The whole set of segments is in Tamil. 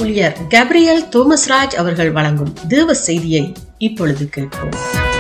ஊழியர் கேப்ரியல் தோமஸ்ராஜ் அவர்கள் வழங்கும் தேவ செய்தியை இப்பொழுது கேட்போம்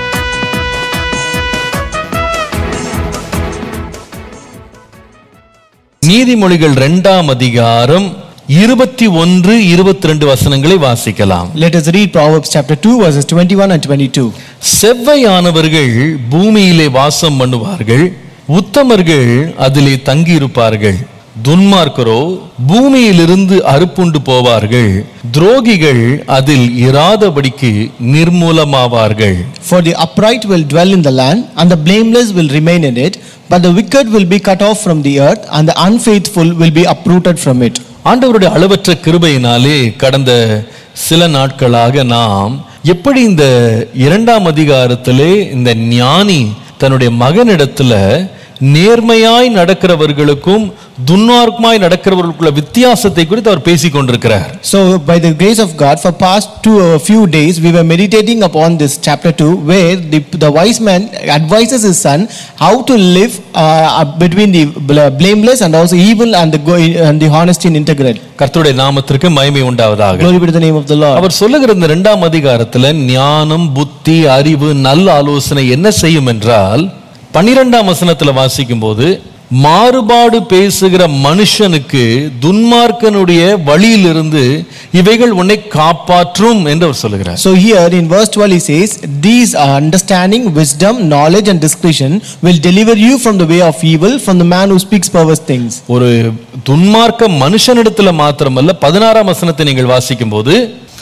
நீதிமொழிகள் இரண்டாம் அதிகாரம் இருபத்தி ஒன்று இருபத்தி ரெண்டு வசனங்களை வாசிக்கலாம் Let us read Proverbs chapter 2, verses 21 and 22. செவ்வையானவர்கள் பூமியிலே வாசம் பண்ணுவார்கள் உத்தமர்கள் அதிலே தங்கியிருப்பார்கள் துன்மார்க்கரோ பூமியிலிருந்து அறுப்புண்டு போவார்கள் துரோகிகள் அதில் இராதபடிக்கு நிர்மூலமாவார்கள் For the upright will dwell in the land, and the blameless will remain in it, but the wicked will be cut off from the earth, and the unfaithful will be uprooted from it. ஆண்டவருடைய அளவற்ற கிருபையினாலே கடந்த சில நாட்களாக நாம் எப்படி இந்த இரண்டாம் அதிகாரத்திலே இந்த ஞானி தன்னுடைய மகனிடத்துல நேர்மையாய் நடக்கிறவர்களுக்கும் துன்மார்க்கமாய் நடக்கிறவர்களுக்குள்ள வித்தியாசத்தை குறித்து அவர் பேசிக் கொண்டிருக்கிறார் So, by the grace of God, for past two a few days, we were meditating upon this chapter 2, where the, the wise man advises his son how to live uh, between the bl- blameless and also evil and the, go- and the honesty and integral. கர்த்தருடைய நாமத்திற்கு மகிமை உண்டாவதாக Glory be to the name of the Lord. அவர் சொல்லுகிற இந்த இரண்டாம் அதிகாரத்துல ஞானம் புத்தி அறிவு நல்ல ஆலோசனை என்ன செய்யும் என்றால் பன்னிரெண்டாம் வசனத்துல வாசிக்கும் போது மாறுபாடு பேசுகிற மனுஷனுக்கு துன்மார்க்கனுடைய வழியிலிருந்து இவைகள் உன்னை காப்பாற்றும் என்று அவர் சொல்லுகிறார் So here in verse 12 he says, These are understanding, wisdom, knowledge and discretion will deliver you from the way of evil, from the man who speaks perverse things. ஒரு துன்மார்க்க மனுஷனிடத்துல மாத்திரமல்ல பதினாறாம் வசனத்தை நீங்கள் வாசிக்கும் போது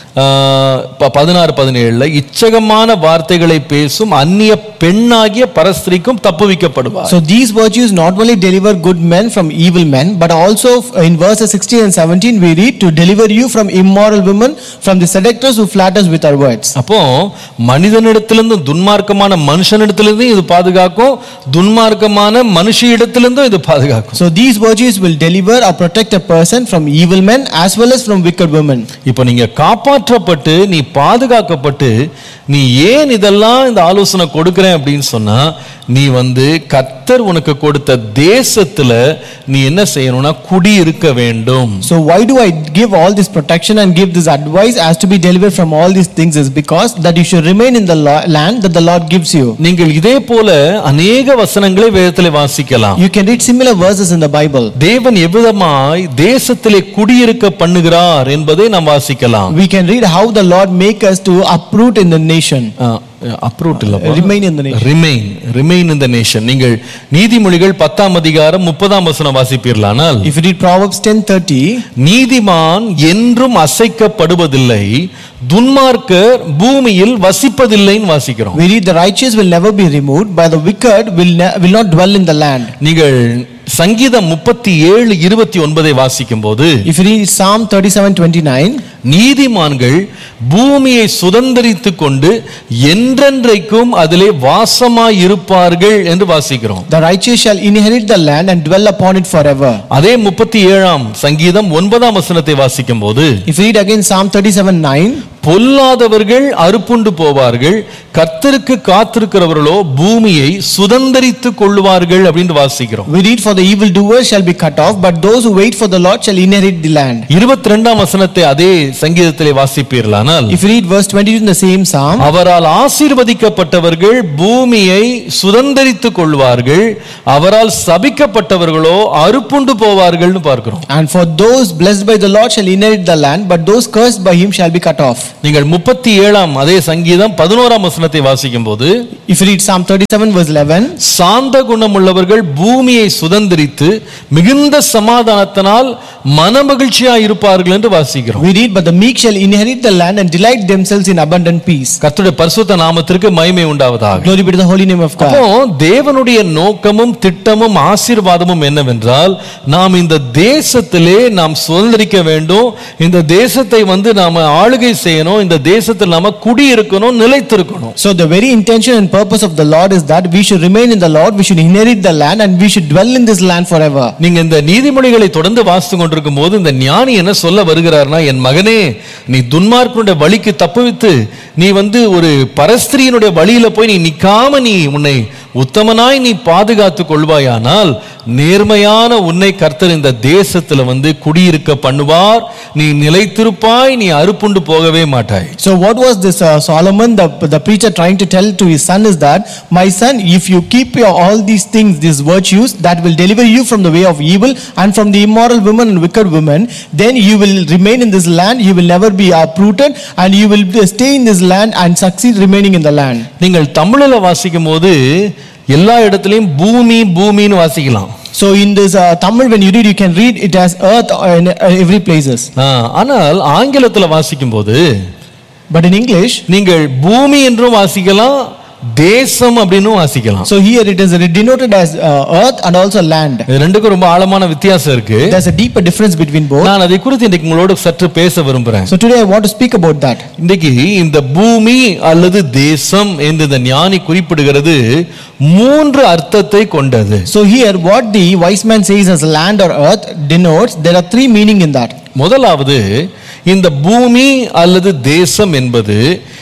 பதினாறு பதினேழுல இச்சகமான வார்த்தைகளை பேசும் அந்நிய பெண்ணாகிய பரஸ்திரிக்கும் தப்புவிக்கப்படுவார் So these virtues not only deliver good men from evil men, but also in verses 16 and 17 we read to deliver you from immoral women, from the seductress who flatters with her words. அப்போ மனிதனிடத்திலிருந்தும் துன்மார்க்கமான மனுஷனிடத்திலிருந்தும் இது பாதுகாக்கும் துன்மார்க்கமான மனுஷியிடத்திலிருந்தும் இது பாதுகாக்கும் So these virtues will deliver or protect a person from evil men as well as from wicked women. இப்போ நீங்க காப்பாற்றப்பட்டு நீ பாதுகாக்கப்பட்டு நீ ஏன் இதெல்லாம் இந்த ஆலோசனை கொடுக்கிறேன் அப்படின்னு சொன்னா நீ வந்து கத்தர் உனக்கு கொடுத்த தேசத்துல நீ என்ன செய்யணும்னா குடியிருக்க வேண்டும் So why do I give all this protection and give this advice as to be delivered from all these things is because that you should remain in the lo- land that the Lord gives you. நீங்கள் இதே போல அநேக வசனங்களை வேதத்திலே வாசிக்கலாம் You can read similar verses in the Bible. தேவன் எவ்விதமாய் தேசத்திலே குடியிருக்க பண்ணுகிறார் என்பதை நாம் வாசிக்கலாம் We can read how the Lord make us to uproot in the nation, uproot இல்ல remain in the nation. Remain remain in the nation நீங்கள் நீதிமொழிகள் பத்தாம் அதிகாரம் முப்பதாம் வசனம் வாசிப்பீர்களானால் If you read Proverbs 10:30, நீதிமான் என்றும் அசைக்கப்படுவதில்லை துன்மார்க்கர் பூமியில் வசிப்பதில்லைன்னு வாசிக்கிறோம் we read the righteous will never be removed, but the wicked will ne- will not dwell in the land. நீங்கள் சங்கீதம் முப்பத்தி ஏழு இருபத்தி ஒன்பதை வாசிக்கும் போது If you read Psalm 37:29, நீதிமான்கள் பூமியை சுதந்தரித்துக் கொண்டு என்றென்றைக்கும் அதிலே வாசமாய் இருப்பார்கள் என்று வாசிக்கிறோம் the righteous shall inherit the land and dwell upon it forever. அதே முப்பத்தி ஏழாம் சங்கீதம் ஒன்பதாம் வசனத்தை வாசிக்கும் போது If you read again Psalm 37:9, பொல்லாதவர்கள் அறுப்புண்டு போவார்கள் கர்த்தருக்கு காத்திருக்கிறவர்களோ பூமியை சுதந்தரித்துக் கொள்ளுவார்கள் அப்படின்னு வாசிக்கிறோம் we read for the evildoers shall be cut off, but those who wait for the Lord shall inherit the land. இருபத்தி ரெண்டாம் வசனத்தை அதே சங்கீதத்திலே வாசிப்பீர்களானால் If you read verse 22 in the same psalm, அவரால் ஆசீர்வதிக்கப்பட்டவர்கள் பூமியை சுதந்தரித்துக் கொள்வார்கள் அவரால் சபிக்கப்பட்டவர்களோ அறுப்புண்டு போவார்கள்னு பார்க்கிறோம் and for those blessed by the Lord shall inherit the land, but those cursed by him shall be cut off. நீங்கள் முப்பத்தி ஏழாம் அதே சங்கீதம் பதினோராம் வசனத்தை வாசிக்கும் போது If you read Psalm 37 verse 11, சாந்த குணமுள்ளவர்கள் பூமியை சுதந்தரித்து மிகுந்த சமாதானத்தினால் மனமகிழ்ச்சியா இருப்பார்கள் என்று வாசிக்கிறோம் we read, But the meek shall inherit the land and delight themselves in abundant peace. கர்த்தருடைய பரிசுத்த நாமத்திற்கு மகிமை உண்டாவதாக Glory be to the holy name of அப்போ God. தேவனுடைய நோக்கமும் திட்டமும் ஆசீர்வாதமும் என்னவென்றால் நாம் இந்த தேசத்திலே நாம் சுதந்திரிக்க வேண்டும் இந்த தேசத்தை வந்து நாம ஆளுகை செய்யணும் இந்த தேசத்தில் நாம குடியிருக்கணும் நிலைத்திருக்கணும் So the very intention and purpose of the Lord is that we should remain in the Lord, we should inherit the land, and we should dwell in this land forever. நீங்க இந்த நீதிமொழிகளை தொடர்ந்து வாசித்து கொண்டிருக்கும் போது இந்த ஞானி என்ன சொல்ல வருகிறார்னா என் மகனே நீ துன்மார்க்கனுடைய வழிக்கு தப்புவித்து நீ வந்து ஒரு பரஸ்திரியினுடைய வழியில போய் நீ நிக்காம நீ உன்னை உத்தமனாய் நீ பாதுகாத்துக் கொள்வாயானால் நேர்மையான உன்னை கர்த்தர் இந்த தேசத்துல வந்து குடியிருக்க பண்ணுவார் நீ நிலைத்திருப்பாய் நீ அறுப்புண்டு போகவே மாட்டாய் So what was this uh, Solomon, the, the preacher trying to tell to his son is that, my son, if you keep your, all these things, these virtues, that will deliver you from the way of evil and from the immoral women and wicked women, then you will remain in this land, you will never be uprooted, and you will stay in this land and succeed remaining in the land. நீங்கள் தமிழில் வாசிக்கும் போது எல்லா இடத்துலையும் பூமி பூமின்னு வாசிக்கலாம் So in this uh, Tamil, when you read, you can read it as earth in uh, every places. ஆ, ஆனால் ஆங்கிலத்தில் வாசிக்கும் போது But in English, நீங்கள் பூமி என்றும் வாசிக்கலாம் தேசம் அப்படின்னும் வாசிக்கலாம் so here it is denoted as uh, earth and also land. இது ரெண்டுக்கும் ரொம்ப ஆழமான வித்தியாசம் இருக்கு There's a deeper difference between both. நான் அதை குறித்து இன்றைக்கு உங்களோட சற்று பேச விரும்புறேன் So today I want to speak about that. இன்றைக்கு இந்த பூமி அல்லது தேசம் என்று இந்த ஞானி குறிப்பிடுகிறது மூன்று அர்த்தத்தை கொண்டது So here what the wise man says as land or earth denotes there are three meaning in that. முதலாவது இந்த பூமி அல்லது தேசம் என்பது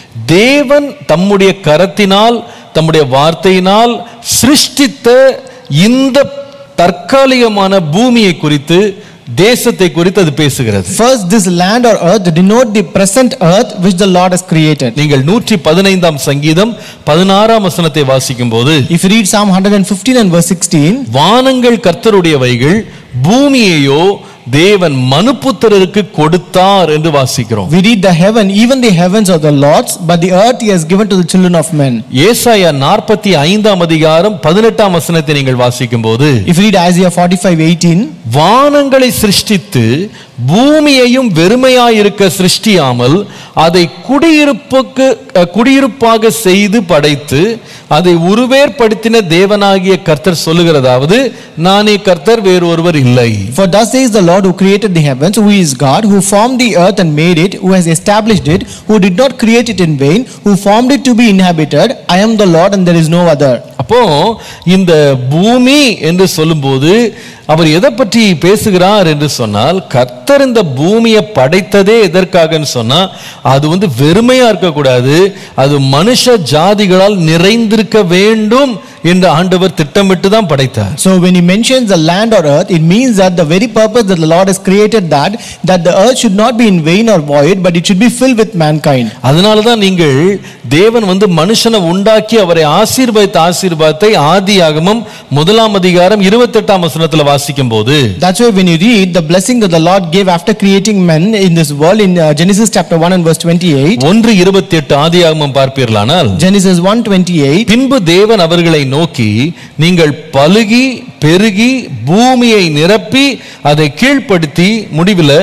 தேவன் தம்முடைய கரத்தினால் தம்முடைய வார்த்தையினால் சிருஷ்டித்த இந்த தற்காலிகமான பூமியை குறித்து தேசத்தை குறித்து அது பேசுகிறது First this land or earth denote the present earth which the Lord has created. நீங்கள் நூற்றி பதினைந்தாம் சங்கீதம் பதினாறாம் வசனத்தை வாசிக்கும் போது If you read Psalm 115 and verse 16, வானங்கள் கர்த்தருடையவைகள் பூமியையோ தேவன் மனுப்புத்திரருக்கு கொடுத்தார் என்று வாசிக்கிறோம் we read the heaven, even the heavens are the Lord's, but the earth he has given to the children of men. ஏசாயா நாற்பத்தி ஐந்தாம் அதிகாரம் பதினெட்டாம் வசனத்தை நீங்கள் வாசிக்கும் போது If you read Isaiah 45 18, வானங்களை சிருஷ்டித்து பூமியையும் வெறுமையாயிருக்க சிருஷ்டியாமல் அதை குடியிருப்புக்கு அஹ், குடியிருப்பாக செய்து படைத்து அதை உருவேற்படுத்தின தேவனாகிய கர்த்தர் சொல்லுகிறதாவது நானே கர்த்தர் வேறு ஒருவர் இல்லை For thus says the Lord who created the heavens, who is God, who formed the earth and made it, who has established it, who did not create it in vain, who formed it to be inhabited. I am the Lord and there is no other. அப்போ இந்த பூமி என்று சொல்லும்போது அவர் எதை பற்றி பேசுகிறார் என்று சொன்னால் கர்த்தர் இந்த பூமியை படைத்ததே எதற்காகன்னு சொன்னா அது வந்து வெறுமையா இருக்கக்கூடாது அது மனுஷ ஜாதிகளால் நிறைந்திருக்க வேண்டும் என்று ஆண்டவர் திட்டமிட்டு தான் படைத்தார் So when he mentions the land or earth, it means that the very purpose that the Lord has created that, that the earth should not be in vain or void, but it should be filled with mankind. அதனால தான் நீங்கள் தேவன் வந்து மனுஷனை உண்டாக்கி அவரை ஆசீர்வதித்த ஆசீர்வாதத்தை ஆதியாகமம் முதலாம் அதிகாரம் இருபத்தெட்டாம் வசனத்துல வாசிக்கும் போது That's why when you read the blessing that the Lord gave after creating men in this world in uh, Genesis chapter 1 and verse 28, ஒன்று இருபத்தி எட்டு ஆதியாகமம் பார்ப்பீர்களானால் Genesis 1:28, பின்பு தேவன் அவர்களை நோக்கி நீங்கள் பலுகி பெருகி பூமியை நிரப்பி அதை கீழ்ப்படுத்தி முடிவில்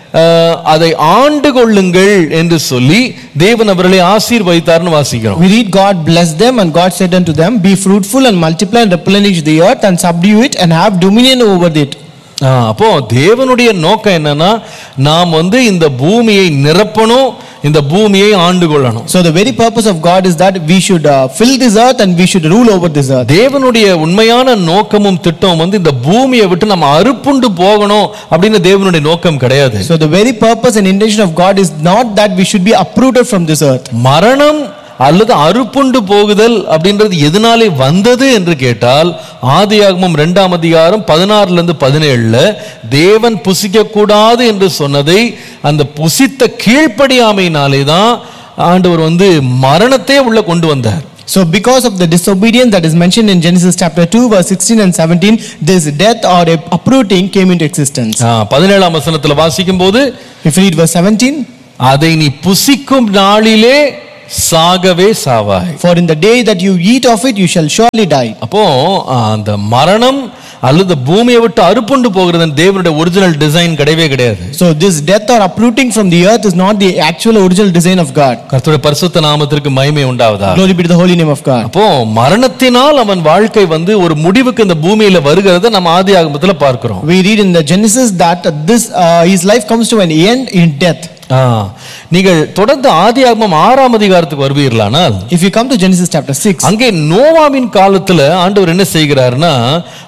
அதை ஆண்டு கொள்ளுங்கள் என்று சொல்லி தேவன் அவர்களை ஆசீர்வதித்தார்னு வாசிக்கிறோம் we read God blessed them and God said unto them, Be fruitful and multiply and replenish the earth and subdue it and have dominion over it. ஆ, அப்போ தேவனுடைய நோக்கம் என்னன்னா நாம் வந்து இந்த பூமியை நிரப்பணும் இந்த பூமியை ஆண்டு கொள்ளணும் So the very purpose of God is that we should uh, fill this earth and we should rule over this earth. தேவனுடைய உண்மையான நோக்கமும் திட்டமும் வந்து இந்த பூமியை விட்டு நம்ம அறுப்புண்டு போகணும் அப்படின்னு தேவனுடைய நோக்கம் கிடையாது So the very purpose and intention of God is not that we should be uprooted from this earth. மரணம் அல்லது அறுப்புண்டு போகுதல் அப்படின்றது எதனாலே வந்தது என்று கேட்டால் ஆதியாகமம் இரண்டாம் அதிகாரம் பதினாறுல இருந்து பதினேழுல தேவன் புசிக்க கூடாது என்று சொன்னதை அந்த புசித்த கீழ்ப்படியாமையினாலே தான் ஆண்டவர் வந்து மரணத்தையே உள்ள கொண்டு வந்தார் So because of the disobedience that is mentioned in Genesis chapter 2 verse 16 and 17, this death or a uprooting came into existence. ஆ, பதினேழாம் வசனத்துல வாசிக்கும் போது If you read verse 17, அதை நீ புசிக்கும் நாளிலே சாகவே சாவாய் for in the day that you eat of it, you shall surely die. அப்போ ஆ, அந்த மரணம் அல்லது பூமியை விட்டு அறுப்புண்டு போகிறது தேவனுடைய ஒரிஜினல் டிசைன் கிடையவே கிடையாது So this death or uprooting from the earth is not the actual original design of God. கர்த்தருடைய பரிசுத்த நாமத்திற்கு மகிமை உண்டாவதா Glory be to the holy name of God. அப்போ மரணத்தினால் அவன் வாழ்க்கை வந்து ஒரு முடிவுக்கு இந்த பூமியில வருகிறத நம்ம ஆதி ஆகமத்துல பார்க்கிறோம் We read in the Genesis that this uh, his life comes to an end in death. ஆ, நீங்கள் தொடர்ந்து ஆதி ஆகமம் ஆறாம் அதிகாரத்துக்கு வருவீர்களானால் If you come to Genesis chapter 6, அங்கே நோவாவின் காலத்துல ஆண்டவர் என்ன செய்கிறார்னா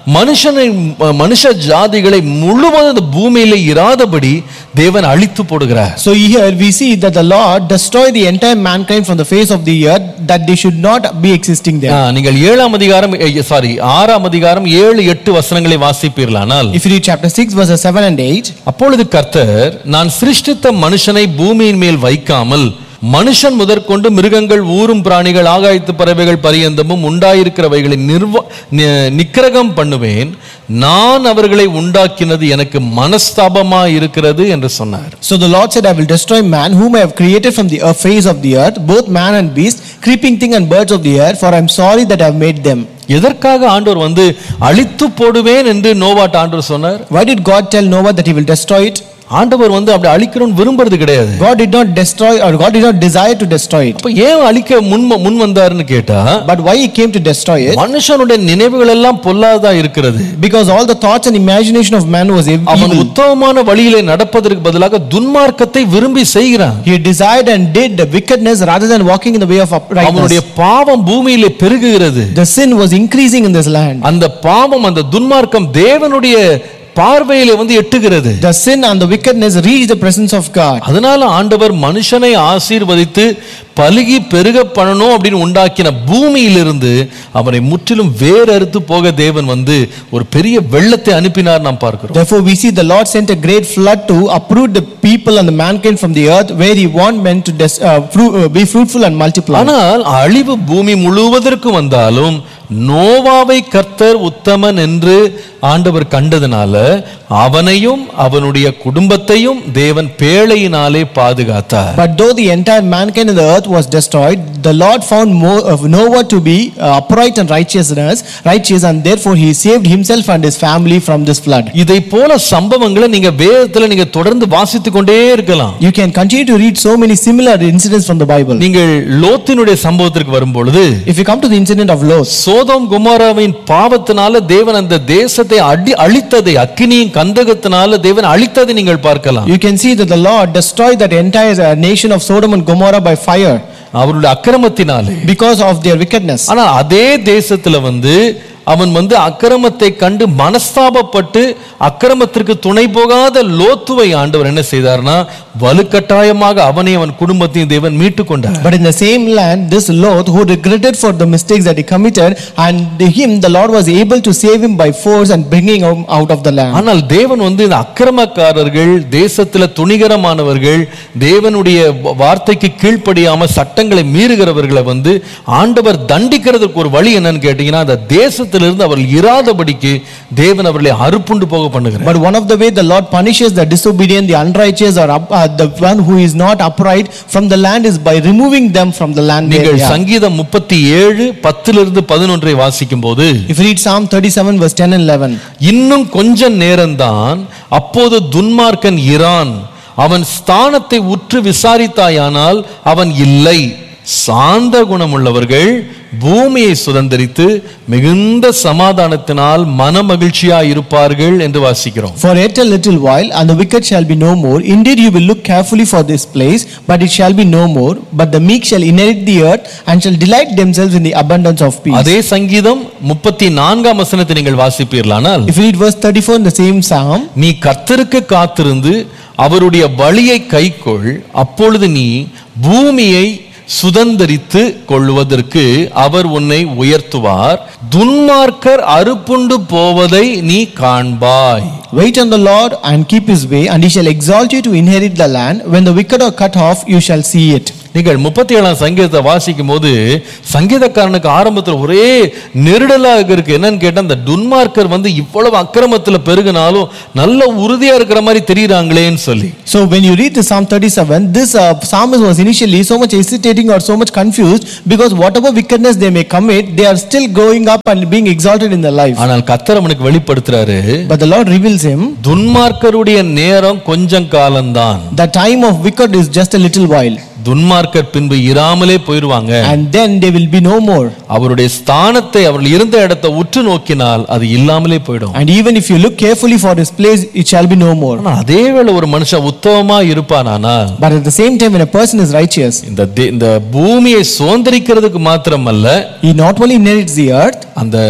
மனுஷனை ம- மனுஷ ஜாதிகளை முழுவதும் இந்த பூமியில இராதபடி தேவன் அழித்து போடுகிறார் So here we see that the Lord destroyed the entire mankind from the face of the earth that they should not be existing ah, there. நீங்கள் ஏழாம் அதிகாரம் சாரி ஆறாம் அதிகாரம் ஏழு எட்டு வசனங்களை வாசிப்பீர்களானால் If you read chapter 6 verses 7 and 8, அப்பொழுது கர்த்தர் நான் சிருஷ்டித்த மனுஷனை பூமியின் மேல் வைக்காமல் மனுஷன் முதற்கொண்டு மிருகங்கள் ஊரும் பிராணிகள் ஆகாயத்து பறவைகள் பரியந்தமும் உண்டாயிருக்கிறவைகளை நிர்வ நி- நிக்கிரகம் பண்ணுவேன் நான் அவர்களை உண்டாக்கினது எனக்கு மனஸ்தாபமா இருக்கிறது என்று சொன்னார் So the Lord said, I will destroy man whom I have created from the earth- face of the earth, both man and beast, creeping thing and birds of the air, for I am sorry that I have made them. எதற்காக ஆண்டவர் வந்து அழித்து போடுவேன் என்று நோவாட் ஆண்டவர் சொன்னார் Why did God tell Noah that he will destroy it? ஆண்டவர் வந்து அப்படி அழிக்கணும்னு விரும்புறது கிடையாது God did not destroy or God did not desire to destroy it. அப்ப ஏன் அழிக்க முன் முன் வந்தாருன்னு கேட்டா But why he came to destroy it? மனுஷனுடைய நினைவுகள் எல்லாம் பொல்லாததா இருக்கிறது Because all the thoughts and imagination of man was ev- அவன் evil. உத்தமமான வழியிலே நடப்பதற்கு பதிலாக துன்மார்க்கத்தை விரும்பி செய்கிறான் He desired and did wickedness rather than walking in the way of அவனுடைய uprightness. பாவம் பூமியிலே பெருகுகிறது The sin was increasing in this land. அந்த பாவம் அந்த துன்மார்க்கம் தேவனுடைய பார்வையிலே வந்து எட்டுகிறது The sin and the wickedness reached the presence of God. அதனால ஆண்டவர் மனுஷனை ஆசீர்வதித்து பலுகி பெருக பண்ணணும் அப்படின்னு உண்டாக்கின பூமியிலிருந்து அவனை முற்றிலும் வேறறுத்து போக தேவன் வந்து ஒரு பெரிய வெள்ளத்தை அனுப்பினார் நாம் பார்க்கிறோம் Therefore, we see the Lord sent a great flood to uproot the people and the mankind from the earth, where He want men to des- uh, fru- uh, be fruitful and multiply. ஆனால் அழிவு பூமி முழுவதற்கும் வந்தாலும் நோவாவை கர்த்தர் உத்தமன் என்று ஆண்டவர் கண்டதுனால அவனையும் அவனுடைய குடும்பத்தையும் தேவன் பேழையினாலே பாதுகாத்தார் But though the entire mankind in the earth was destroyed, the Lord found more of Noah to be uh, upright and righteousness, righteous, and therefore He saved himself and his family from this flood. இதை போல சம்பவங்களை நீங்க வேதத்துல நீங்க தொடர்ந்து வாசித்து கொண்டே இருக்கலாம் You can continue to read so many similar incidents from the Bible. நீங்கள் லோத்தினுடைய சம்பவத்திற்கு வரும்பொழுது If you come to the incident of Lot, Sodom குமாராவின் பாவத்தினால தேவன் அந்த தேசத்தை அடி அழித்ததை அக்கினியின் கந்தகத்தினால தேவன் அழித்ததை நீங்கள் பார்க்கலாம் you can see that the Lord destroyed that entire uh, nation of Sodom and Gomorrah by fire அவருடைய அக்கிரமத்தினாலே because of their wickedness. ஆனா அதே தேசத்துல வந்து அவன் வந்து அக்கிரமத்தை கண்டு மனஸ்தாபப்பட்டு அக்கிரமத்திற்கு துணை போகாத லோத்துவை ஆண்டவர் என்ன செய்தார்னா வலுக்கட்டாயமாக அவனை அவன் குடும்பத்தையும் தேவன் மீட்டு கொண்டார் But in the same land, this Lot, who regretted for the mistakes that he committed, and him, the Lord was able to save him by force and bringing him out of the land. ஆனால் தேவன் வந்து இந்த அக்கிரமக்காரர்கள் தேசத்துல துணிகரமானவர்கள் தேவனுடைய வார்த்தைக்கு கீழ்ப்படியாம சட்டங்களை மீறுகிறவர்களை வந்து ஆண்டவர் தண்டிக்கிறதுக்கு ஒரு வழி என்னன்னு கேட்டீங்கன்னா அந்த தேசத்திலிருந்து அவர்கள் இராதபடிக்கு தேவன் அவர்களை அறுப்புண்டு போக பண்ணுகிறார் But one of the way the Lord punishes the disobedient, the unrighteous, or up, uh, the one who is not upright from the land is by removing them from the land. where நீங்கள் they are. சங்கீதம் முப்பத்தி ஏழு பத்திலிருந்து பதினொன்றை வாசிக்கும் போது If you read Psalm 37, verse 10 and 11, இன்னும் கொஞ்ச நேரம்தான் அப்போது துன்மார்க்கன் இரான் அவன் ஸ்தானத்தை உற்று விசாரித்தாயானால் அவன் இல்லை சாந்த குணமுள்ளவர்கள் பூமியை சுதந்தரித்து மிகுந்த சமாதானத்தினால் மனமகிழ்ச்சியா இருப்பார்கள் என்று வாசிக்கிறோம் For yet a little while, and the wicked shall be no more. Indeed, you will look carefully for this place, but it shall be no more. But the meek shall inherit the earth, and shall delight themselves in the abundance of peace. அதே சங்கீதம் முப்பத்தி நான்காம் வசனத்தை நீங்கள் வாசிப்பீர்களானால் If you read verse 34 in the same psalm, நீ கர்த்தருக்கு காத்திருந்து அவருடைய வழியை கைக்கொள் அப்பொழுது நீ பூமியை சுதந்தரித்து கொள்வதற்கு அவர் உன்னை உயர்த்துவார் துன்மார்க்கர் அறுப்புண்டு போவதை நீ காண்பாய் wait on the Lord and keep his way, and he shall exalt you to inherit the land. When the wicked are cut off, you shall see it. நீங்கள் முப்பத்தி ஏழாம் சங்கீதத்தை வாசிக்கும் போது சங்கீதக்காரனுக்கு ஆரம்பத்தில் ஒரே நெருடலாக இருக்கு என்னன்னு கேட்டா அந்த துன்மார்க்கர் வந்து இவ்வளவு அக்கிரமத்தில் பெருகினாலும் நல்ல உறுதியா இருக்கிற மாதிரி தெரியுறாங்களேன்னு சொல்லி So when you read the Psalm 37, this uh, psalmist was initially so much hesitating or so much confused because whatever wickedness they may commit, they are still growing up and being exalted in their life. ஆனால் கத்தர் அவனுக்கு வெளிப்படுத்துறாரு But the Lord reveals him துன்மார்க்கருடைய நேரம் கொஞ்சம் காலம்தான் the time of wicked is just a little while, துன்மார்க்கர் பின்பு இராமலே போயிருவாங்க and then they will be no more. அவருடைய ஸ்தானத்தை அவர்கள் இருந்த இடத்தை உற்று நோக்கினால் அது இல்லாமலே போயிடும் And even if you look carefully for his place, it shall be no more. ஆனா அதே வேளை ஒரு மனுஷன் உத்தமமா இருப்பானானால் But at the same time, when a person is righteous, இந்த தே- இந்த பூமியை சுதந்திரிக்கிறதுக்கு மாத்திரமல்ல he not only inherits the earth, அந்த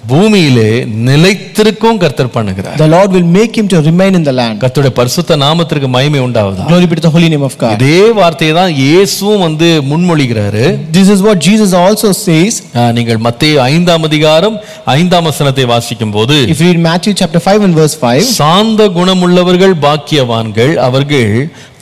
பூமியிலே நிலைத்திருக்கும் கர்த்தர் பண்ணுகிறார் The Lord will make him to remain in the land. கர்த்தருடைய பரிசுத்த நாமத்திற்கு மகிமை உண்டாவதா Glory be to the holy name of God. இதே வார்த்தையை தான் இயேசுவும் வந்து முன்மொழிகிறாரு This is what Jesus also says. ஆ, நீங்கள் மத்தேயு ஐந்தாம் அதிகாரம் ஐந்தாம் வசனத்தை வாசிக்கும் போது If you read Matthew chapter 5 and verse 5, சாந்த குணமுள்ளவர்கள் பாக்கியவான்கள் அவர்கள்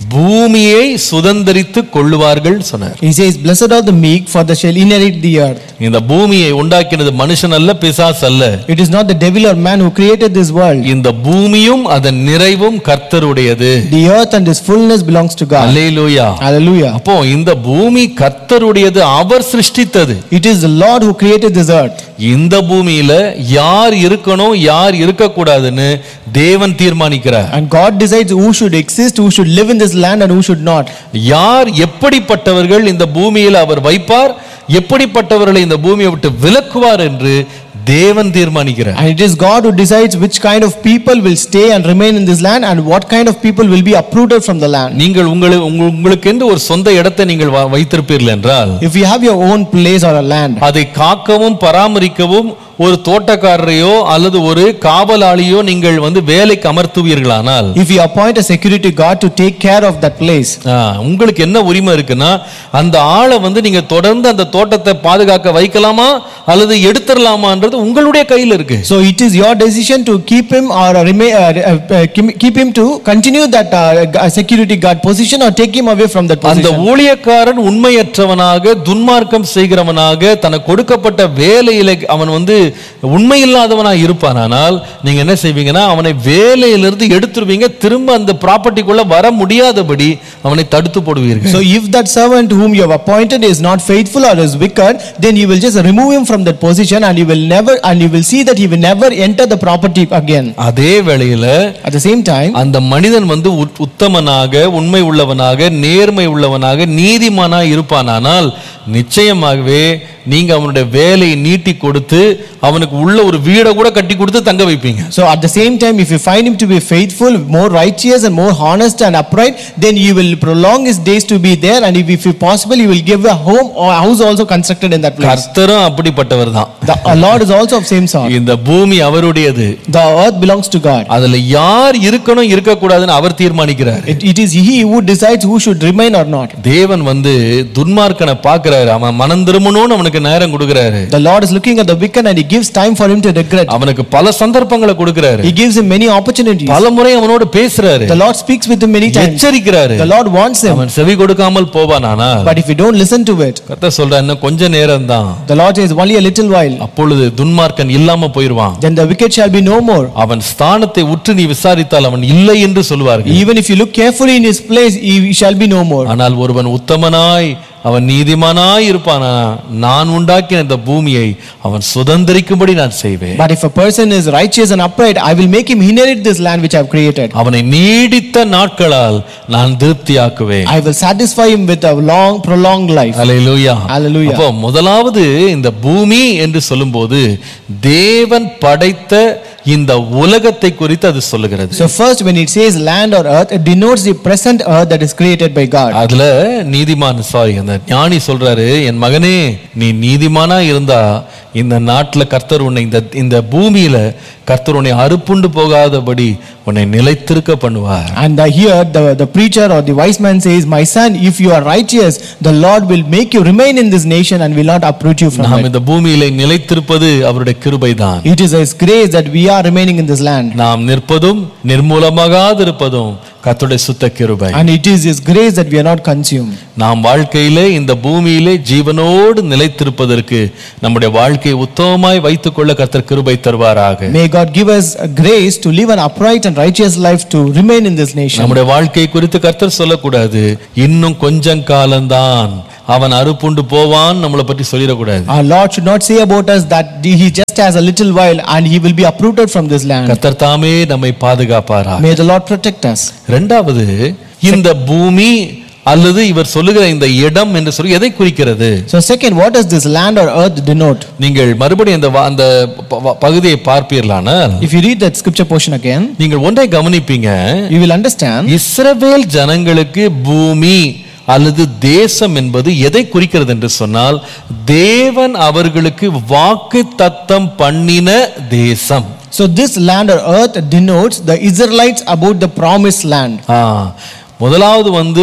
பூமியை சுதந்தரித்து கொள்ளுவார்கள் சொன்னார் he says, Blessed are the meek, for they shall inherit the earth. இந்த பூமியை உண்டாக்கினது மனுஷன் அல்ல பிசாஸ் அல்ல It is not the devil or man who created this world. இந்த பூமியும் அதன் நிறைவும் கர்த்தருடையது The earth and its fullness belongs to God. Hallelujah Hallelujah. அப்போ இந்த பூமி கர்த்தருடையது அவர் சிருஷ்டித்தது It is the Lord who created this earth. இந்த பூமியில யார் இருக்கணும் யார் இருக்கக்கூடாதுன்னு தேவன் தீர்மானிக்கிறார் And God decides who should exist, who should live in this land, and who should not. யார் எப்படிப்பட்டவர்கள் இந்த பூமியில் அவர் வைப்பார் எப்படிப்பட்டவர்களை இந்த பூமியை விட்டு விலக்குவார் என்று தேவன் தீர்மானிக்கிறார் And it is God who decides which kind of people will stay and remain in this land and what kind of people will be uprooted from the land. நீங்கள் உங்களுக்கு உங்க- உங்களுக்கென்று ஒரு சொந்த இடத்தை நீங்கள் வ- வைத்திருப்பீர்கள் என்றால் If you have your own place or a land, அதை காக்கவும் பராமரிக்கவும் ஒரு தோட்டக்காரரையோ அல்லது ஒரு காவலாளியோ நீங்கள் வந்து வேலைக்கு அமர்த்துவீர்களானால் if you appoint a security guard to take care of that place, ஆ, உங்களுக்கு என்ன உரிமை இருக்குன்னா அந்த ஆளை வந்து நீங்க தொடர்ந்து அந்த தோட்டத்தை பாதுகாக்க வைக்கலாமா அல்லது எடுத்துடலாமான்றது உங்களுடைய கையில் இருக்கு so it is your decision to keep him or remain, uh, uh, uh, keep- keep him to continue that uh, gu- security guard position or take him away from that அந்த position. ஊழியக்காரன் உண்மையற்றவனாக துன்மார்க்கம் செய்கிறவனாக தனக்கு கொடுக்கப்பட்ட வேலையில அவன் வந்து உண்மை இல்லாதவனா இருப்பானானால் நீங்க என்ன செய்வீங்கன்னா அவனை வேலையிலிருந்து எடுத்துருவீங்க திரும்ப அந்த ப்ராப்பர்ட்டிக்குள்ள வர முடியாதபடி அவனை தடுத்து போடுவீர்கள் So if that servant whom you have appointed is not faithful or is wicked, then you will just remove him from that position and you will never and you will see that he will never enter the property again. அதே வேளையில At the same time, அந்த மனிதன் வந்து உத்- உத்தமனாக உண்மை உள்ளவனாக நேர்மை உள்ளவனாக நீதிமானா இருப்பானானால் நிச்சயமாகவே நீங்க அவனுடைய வேலையை நீட்டி கொடுத்து அவனுக்கு உள்ள ஒரு வீடை கூட கட்டி கொடுத்து தங்க வைப்பீங்க so at the same time, if you find him to be faithful, more righteous and more honest and upright, then you will prolong his days to be there and if, if possible, you will give a home or house also constructed in that place. கர்த்தரும் அப்படிப்பட்டவர் தான் The uh, Lord is also of same sort. இந்த பூமி அவருடையது The earth belongs to God. அதுல யார் இருக்கணும் இருக்கக்கூடாதுன்னு அவர் தீர்மானிக்கிறார் It, it is he who decides who should remain or not. தேவன் வந்து துன்மார்க்கனை பார்க்கிறாரு அவன் மனம் திரும்பணும்னு அவனுக்கு நேரம் கொடுக்கிறாரு The Lord is looking at the wicked and he gives time for him to regret. அவனுக்கு பல சந்தர்ப்பங்களை கொடுக்கிறாரு He gives him many opportunities. பல முறை அவனோடு பேசுறாரு The Lord speaks with him many times. எச்சரிக்கிறாரு The Lord wants him. அவன் செவி கொடுக்காமல் போவானானா But if you don't listen to it, கர்த்தர் சொல்ற இன்னும் கொஞ்ச நேரம் தான் the Lord says only a little while, அப்பொழுது துன்மார்க்கன் இல்லாம போயிருவான் then the wicked shall be no more. அவன் ஸ்தானத்தை உற்று நீ விசாரித்தால் அவன் இல்லை என்று சொல்வார்கள் Even if you look carefully in his place, he shall be no more. ஆனால் ஒருவன் உத்தமனாய் அவன் நீதிமானாய் இருப்பானா நான் உண்டாக்கின இந்த பூமியை அவன் சுதந்திரிக்கும்படி நான் செய்வேன் But if a person is righteous and upright, I will make him inherit this land which I have created. அவனை நீடித்த நாட்களால் நான் திருப்தியாக்குவேன் I will satisfy him with a long, prolonged life. Hallelujah Hallelujah. அப்போ முதலாவது இந்த பூமி என்று சொல்லும்போது தேவன் படைத்த இந்த உலகத்தை குறித்து அது சொல்லுகிறது So first, when it says land or earth, it denotes the present earth that is created by God. அதுல நீதிமான் சாரி அந்த ஞானி சொல்றாரு என் மகனே நீ நீதிமானா இருந்தா இந்த நாட்டுல கர்த்தர் உன்னை இந்த இந்த பூமியில கர்த்தர் உன்னை அறுப்புண்டு போகாதபடி உன்னை நிலைத்திருக்க பண்ணுவார் And uh, here, the, the preacher or the wise man says, My son, if you are righteous, the Lord will make you remain in this nation and will not uproot you from நாம் it. இந்த பூமியில நிலைத்திருப்பது அவருடைய கிருபைதான் It is His grace that we are remaining in this land. நாம் நிற்பதும் நிர்மூலமாகாதிருப்பதும் கர்த்தருடைய சுத்த கிருபை And it is His grace that we are not consumed. நாம் வாழ்க்கையிலே இந்த பூமியிலே ஜீவனோடு நிலைத்திருப்பதற்கு நம்முடைய வாழ்க்கையை உத்தமமாய் வைத்துக்கொள்ள கர்த்தர் கிருபை தருவாராக May God give us a grace to live an upright and righteous life to remain in this nation. நம்முடைய வாழ்க்கை குறித்து கர்த்தர் சொல்லக்கூடாது இன்னும் கொஞ்சம் காலம்தான் அவன் அறுப்புண்டு போவான் நம்மளை பற்றி சொல்லிடக்கூடாது Our Lord should not say about us that He just has a little while and He will be uprooted from this land. கர்த்தர் தாமே நம்மை பாதுகாப்பாரா May the Lord protect us. ரெண்டாவது இந்த பூமி அல்லது இவர் சொல்லுகிற இந்த இடம் என்று சொல்லி எதை குறிக்கிறது So, second, what does this land or earth denote? நீங்கள் மறுபடியும் அந்த வா- அந்த ப- ப- பகுதியை பார்ப்பீர்களானால் If you read that scripture portion again, நீங்கள் ஒன்றை கவனிப்பீங்க you will understand இஸ்ரவேல் ஜனங்களுக்கு பூமி அல்லது தேசம் என்பது எதை குறிக்கிறது என்று சொன்னால் தேவன் அவர்களுக்கு வாக்கு தத்தம் பண்ணின தேசம் So this land or earth denotes the Israelites about the promised land. ஆ, முதலாவது வந்து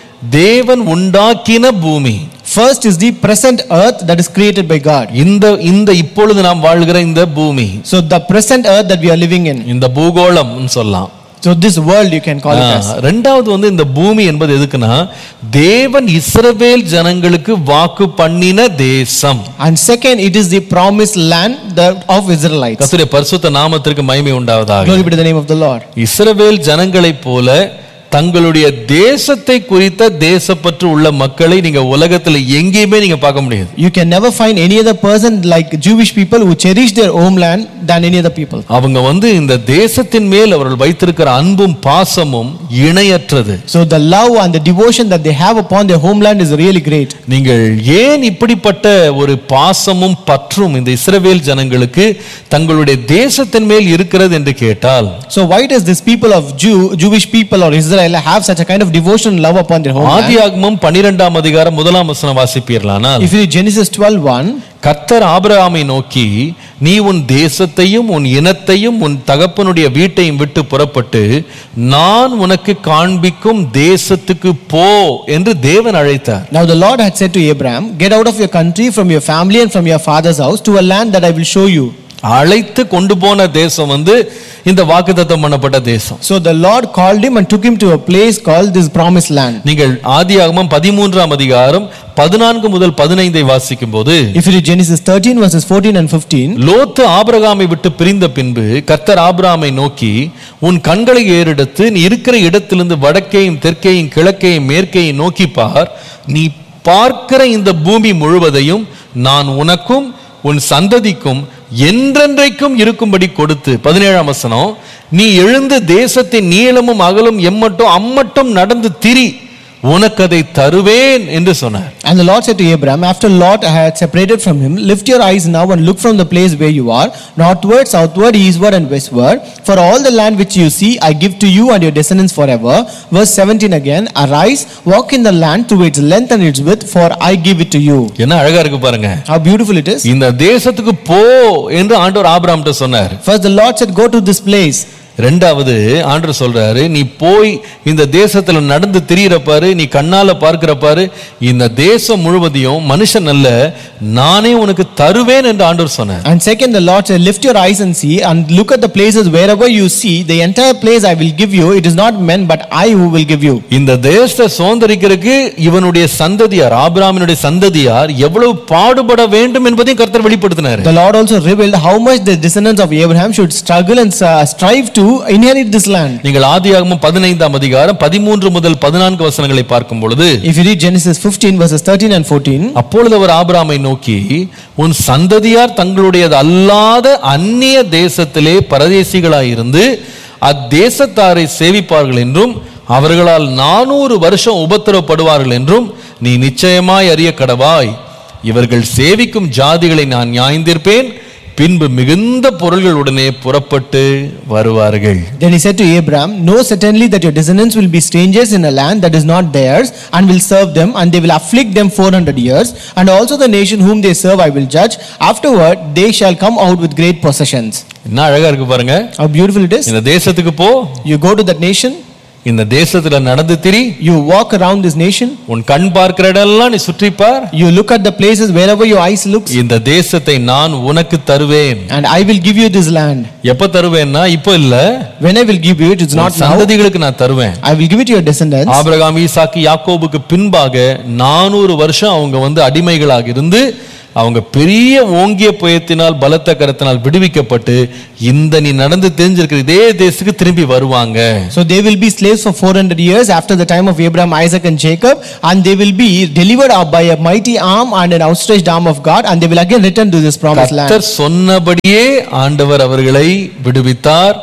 தேவன் உண்டாக்கின பூமி First is the present earth that is created by God. இந்த இந்த இப்பொழுது நாம் வாழ்கிற இந்த பூமி So the present earth that we are living in. இந்த பூகோளம் சொல்லலாம் So this world you can call it ah, as. ரெண்டாவது வந்து இந்த பூமி என்பது எதுக்குன்னா தேவன் இஸ்ரவேல் ஜனங்களுக்கு வாக்கு பண்ணின தேசம் And second, it is the promised land that of Israelites. கர்த்தருடைய பரிசுத்த நாமத்திற்கு மகிமை உண்டாவதாக Glory be to the name of the Lord. இஸ்ரவேல் ஜனங்களைப் போல தங்களுடைய தேசத்தை குறித்த தேசப்பற்று உள்ள மக்களை நீங்க உலகத்துல எங்கேயுமே நீங்க பார்க்க முடியாது You can never find any other person like Jewish people who cherish their homeland than any other people. அவங்க வந்து இந்த தேசத்தின் மேல் அவர்கள் வைத்திருக்கிற அன்பும் பாசமும் இணையற்றது So the love and the devotion that they have upon their homeland is really great. நீங்கள் ஏன் இப்படிப்பட்ட ஒரு பாசமும் பற்றும் இந்த இஸ்ரவேல் ஜனங்களுக்கு தங்களுடைய தேசத்தின் மேல் இருக்கிறது என்று கேட்டால் So why does this people of Jew, Jewish people or Israel have such a kind of devotion and love upon their homeland? ஆதியாகமம் பன்னிரெண்டாம் அதிகாரம் முதலாம் வசனம் வாசிப்பீர்களானால் If you read Genesis 12:1, கர்த்தர் ஆபிரகாமை நோக்கி நீ உன் தேசத்தையும் உன் இனத்தையும் உன் தகப்பனுடைய வீட்டையும் விட்டு புறப்பட்டு நான் உனக்கு காண்பிக்கும் தேசத்துக்கு போ என்று தேவன் அழைத்தார் Now the Lord had said to Abraham, Get out of your country, from your family, and from your father's house to a land that I will show you. அழைத்து கொண்டு போன தேசம் வந்து இந்த வாக்குத்தத்தம் பண்ணப்பட்ட தேசம் So the Lord called him and took him to a place called this promised land. நீங்கள் ஆதியாகமம் பதிமூன்றாம் அதிகாரம் பதினான்கு முதல் பதினைந்தை வாசிக்கும் போது If you read Genesis 13, verses 14 and 15, லோத்து ஆபிரகாமை விட்டு பிரிந்த பின்பு கர்த்தர் ஆபிரகாமை நோக்கி உன் கண்களை ஏறெடுத்து நீ இருக்கிற இடத்திலிருந்து வடக்கேயும் தெற்கேயும் கிழக்கேயும் மேற்கேயும் நோக்கி பார் நீ பார்க்கிற இந்த பூமி முழுவதையும் நான் உனக்கும் உன் சந்ததிக்கும் என்றென்றைக்கும் இருக்கும்படி கொடுத்து பதினேழாம் வசனம் நீ எழுந்து தேசத்தின் நீளமும் அகலும் எம்மட்டும் அம்மட்டும் நடந்து திரி உனக்கு அதை தருவேன் என்று சொன்னார் And the Lord said to Abraham, After Lot had separated from him, Lift your eyes now and look from the place where you are, northward, southward, eastward, and westward. For all the land which you see, I give to you and your descendants forever. Verse 17 again Arise, walk in the land through its length and its width, for I give it to you. என்ன அழகா இருக்கு பாருங்க How beautiful it is. இந்த தேசத்துக்கு போ என்று ஆண்டவர் ஆபிரகாம்கிட்ட சொன்னார் First, the Lord said, Go to this place. ரெண்டாவது ஆண்டவர் சொல்றாரு நீ போய் இந்த தேசத்துல நடந்து திரியிற பாரு நீ கண்ணால பார்க்கிற பாரு இந்த தேசம் முழுவதையும் மனுஷன் அல்ல நானே உனக்கு தருவேன் என்று ஆண்டவர் சொன்னார் And second, the Lord said, Lift your eyes and see, and look at the places wherever you see, the entire place I will give you. It is not men, but I who will give you. இந்த தேசத்தை சுதந்திரிக்கிறதுக்கு இவனுடைய சந்ததியார் ஆபிராமினுடைய சந்ததியார் எவ்வளவு பாடுபட வேண்டும் என்பதையும் கர்த்தர் வெளிப்படுத்தினார் The Lord also revealed how much the descendants of Abraham should struggle and uh, strive to inherit this land. நீங்கள் ஆதியாகமம் பதினைந்தாம் அதிகாரம் பதிமூன்று முதல் பதினான்கு வசனங்களை பார்க்கும் பொழுது If you read Genesis 15, verses 13 and 14, அப்பொழுது அவர் ஆபிராமை நோக்கி உன் சந்ததியார் தங்களுடையது அல்லாத அந்நிய தேசத்திலே பரதேசிகளாயிருந்து அத்தேசத்தாரை சேவிப்பார்கள் என்றும் அவர்களால் நானூறு வருஷம் உபத்திரப்படுவார்கள் என்றும் நீ நிச்சயமாய் அறிய கடவாய் இவர்கள் சேவிக்கும் ஜாதிகளை நான் நியாயந்திருப்பேன் பின்பு மிகுந்த பொருள்களுடனே புறப்பட்டு வருவார்கள் then he said to Abraham, Know certainly that your descendants will be strangers in a land that is not theirs, and will serve them, and they will afflict them 400 years. And also the nation whom they serve I will judge. Afterward they shall come out with great possessions. என்ன அழகா இருக்கு பாருங்க How beautiful it is. இந்த தேசத்துக்கு போ You go to that nation, இந்த தேசத்துல நடந்து திரி you walk around this nation, உன் கண் பார்க்கிற இடமெல்லாம் நீ சுற்றிப்பார் you look at the places wherever your eyes looks, இந்த தேசத்தை நான் உனக்கு தருவேன் and I will give you this land. எப்ப தருவேன்னா இப்போ இல்ல When I will give you it, it's உன் not now. சந்ததிகளுக்கு நான் தருவேன் I will give it to your descendants. ஆபிரகாம் ஈசாக்கு யாக்கோபுக்கு பின்பாக நானூறு வருஷம் அவங்க வந்து அடிமைகளாக இருந்து அவங்க பெரிய ஓங்கிய புயத்தினால் பலத்த கரத்தினால் விடுவிக்கப்பட்டு இந்த நீ நடந்து தெரிஞ்சிருக்கிற இதே தேசத்துக்கு திரும்பி வருவாங்க So they will be slaves for 400 years after the time of Abraham, Isaac, and Jacob, and they will be delivered up by a mighty arm and an outstretched arm of God, and they will again return to this promised land. கர்த்தர் சொன்னபடியே ஆண்டவர் அவர்களை விடுவித்தார்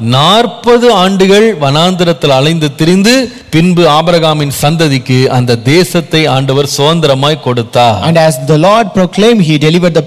நாற்பது ஆண்டுகள் வனாந்திரத்தில் அலைந்து திரிந்து பின்பு ஆபிரகாமின் சந்ததிக்கு அந்த தேசத்தை ஆண்டவர் சுதந்திரமாய் கொடுத்தார் And as the Lord proclaimed, He delivered the